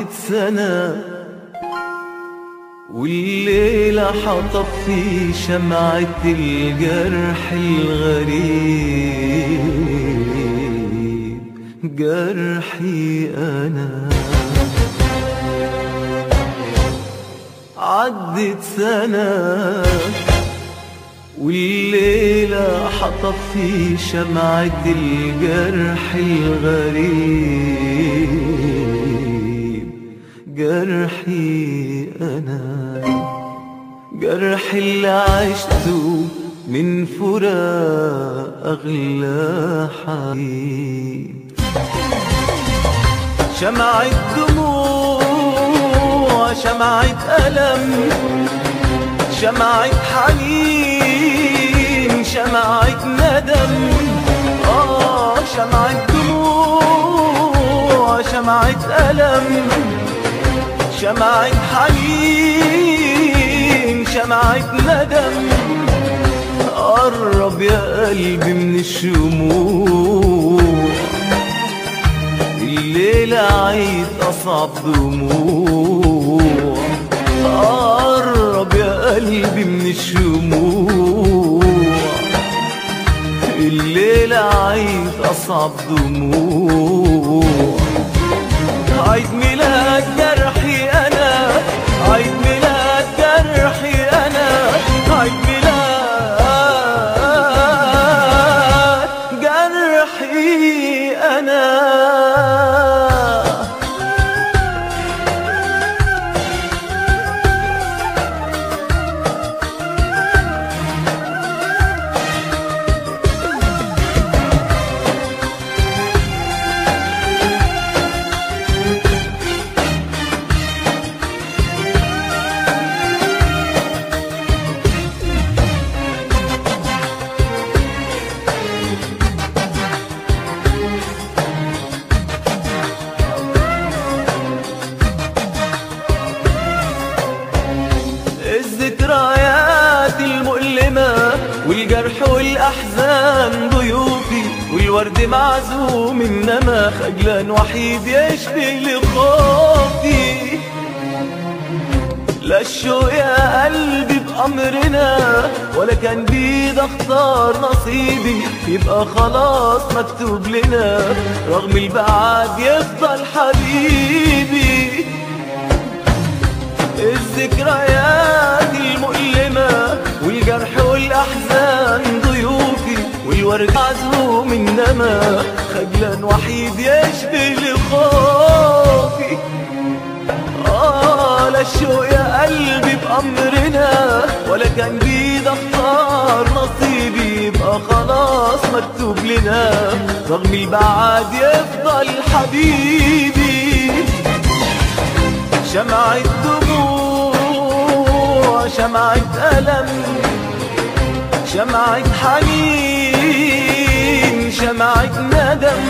عدت سنة والليلة حطب في شمعة الجرح الغريب جرحي أنا عدت سنة والليلة حطب في شمعة الجرح الغريب جرحي أنا جرح اللي عشته من فراق أغلى حبيب شمعة دموع شمعة ألم شمعة حنين شمعة ندم آه شمعة دموع شمعة ألم شمعة حنين شمعة ندم قرب يا قلبي من الشموع الليلة عيد أصعب دموع قرب يا قلبي من الشموع الليلة عيد أصعب دموع عيد ميلاد جرحي أنا عيد ميلاد جرحي أنا عيد ميلاد جرحي أنا الذكريات المؤلمة والجرح والأحزان ضيوفي والورد معزوم إنما خجلان وحيد يشبه لخوفي لا الشوق يا قلبي بأمرنا ولا كان بيد اختار نصيبي يبقى خلاص مكتوب لنا رغم البعاد يفضل حبيبي الذكريات المؤلمة والجرح والأحزان ضيوفي والورد معزوم إنما خجلان وحيد يشبه لخوفي آه لا الشوق يا قلبي بأمرنا ولا كان بيد اختار نصيبي يبقى خلاص مكتوب لنا رغم البعاد يفضل حبيبي شمعة دموع شمعة ألم شمعة حنين شمعة ندم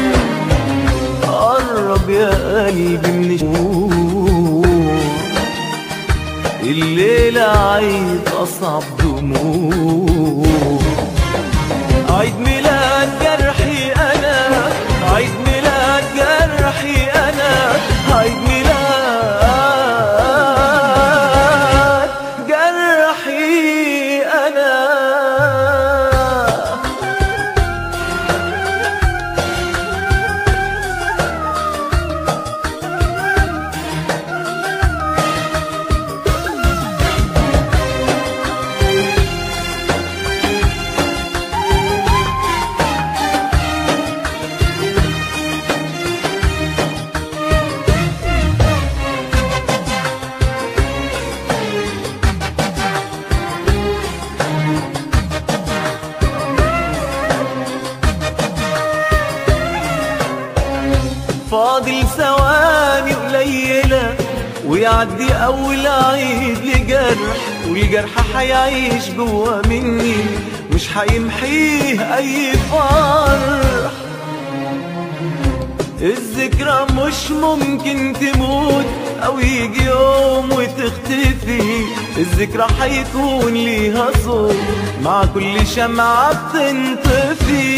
قرب يا قلبي من الشموع الليلة عيد أصعب دموع عيد ميلاد جرحي أنا عيد ميلاد جرحي أنا عيد ميلاد جرحي أنا فاضل ثواني قليلة ويعدي أول عيد لجرح والجرح حيعيش جوا مني مش حيمحيه أي فرح الذكرى مش ممكن تموت أو يجي يوم وتختفي الذكرى حيكون ليها صوت مع كل شمعة بتنطفي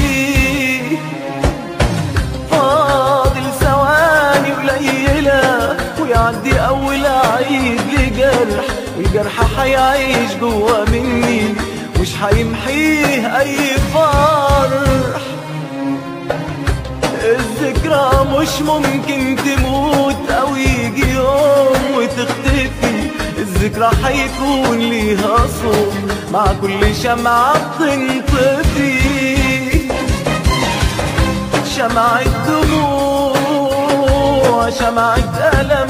فاضل ثواني قليلة ويعدي جرح حيعيش جوا مني مش حيمحيه اي فرح الذكرى مش ممكن تموت او يجي يوم وتختفي الذكرى حيكون ليها صوت مع كل شمعة بتنطفي شمعة دموع شمعة ألم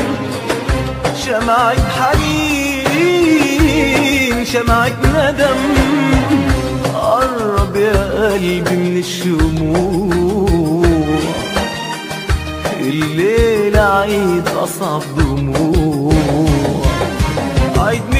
شمعة حنين شمعة ندم قرب يا قلبي من الشموع الليلة عيد أصعب دموع عيد